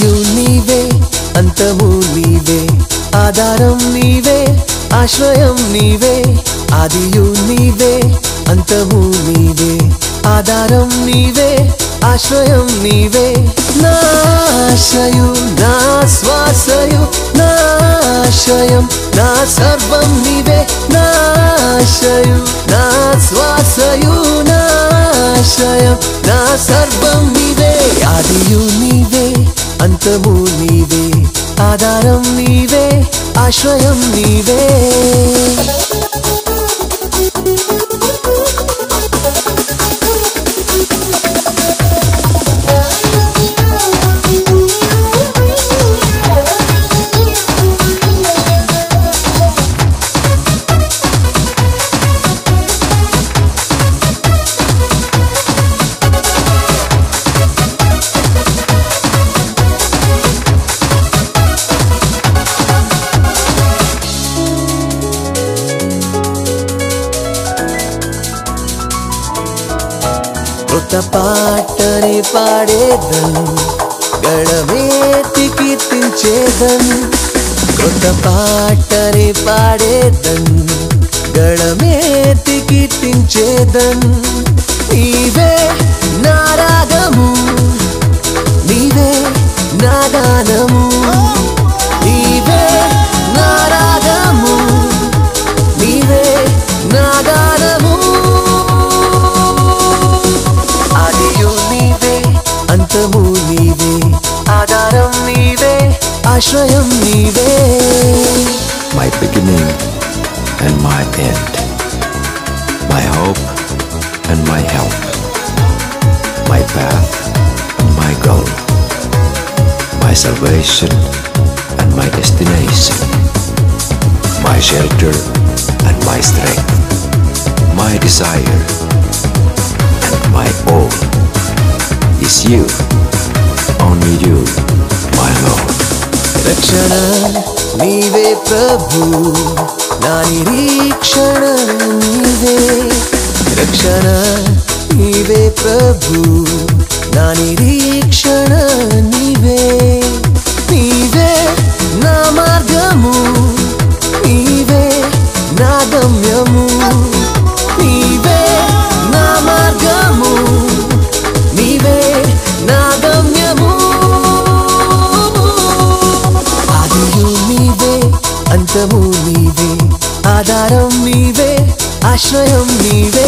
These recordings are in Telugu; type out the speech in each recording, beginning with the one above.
ఆదియు నీవే అంతము నీవే ఆధారం నీవే ఆశ్రయం నీవే ఆదియు నీవే అంతము నీవే ఆధారం నీవే ఆశ్రయం నీవే నా ఆశయు నా శ్వాసయు నా ఆశయం నా సర్వం నీవే నా ఆశయు నా శ్వాసయు నా ఆశయం నా సర్వం నీవే ఆదియు నీవే అంతము నీవే ఆధారం నీవే ఆశ్రయం నీవే కొత్త పాటని పాడేదను గడవేతి కీర్తించేదను కొత్త పాటని పాడేదను గడమేతి కీర్తించేదను నీవే నా రాగము నీవే నా గానము నీవే నా రాగము నీవే నా గానము ఆదియు నీవే అంతము నీవే ఆధారం నీవే ఆశ్రయం నీవే my beginning and my end, my hope and my help, my path and my goal, my salvation and my destination, my shelter and my strength, my desire and my all is you, only you, my Lord. రక్షణ నీవే ప్రభు నా నిరీక్షణ నీవే రక్షణ నీవే ప్రభు నా నిరీక్షణ నీవే నీవే నా మార్గము నీవే నా గమ్యము నీవే నా మార్గము నీవే నా గమ్యము ఆదియు నీవే అంతము నీవే ఆధారం నీవే ఆశ్రయం నీవే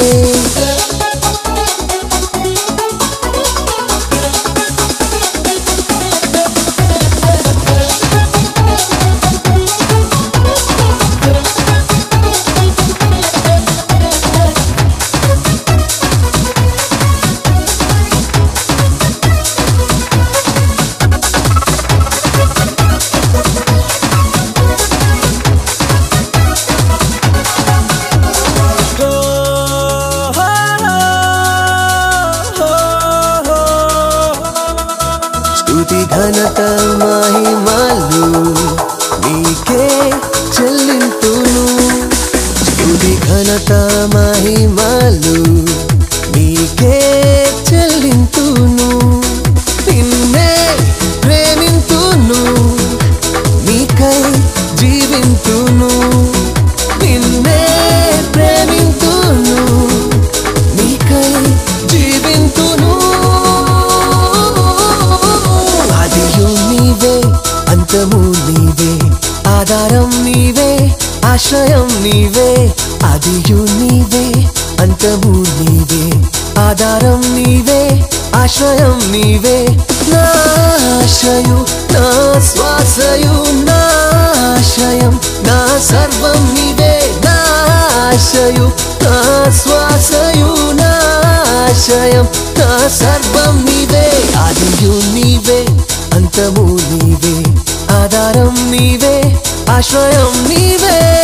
స్తుతి ఘనత మహిమలు నీకే చెల్లింతును స్తుతి ఘనత మహిమలు నీకే చెల్లింతును నిన్నే ప్రేమింతును నీకై జీవింతును నిన్నే ప్రేమింతును నీకై జీవింతును ఆదియు నీవే అంతము నీవే ఆధారం నీవే ఆశ్రయం నీవే ఆదియు నీవే అంతము నీవే ఆధారం నీవే ఆశ్రయం నీవే నా ఆశయు నా శ్వాసయు నా ఆశయం నా సర్వం నీవే నా ఆశయు నా శ్వాసయు నా ఆశయం నా సర్వం నీవే ఆదియు నీవే అంతము నీవే ఆధారం నీవే ఆశ్రయం నీవే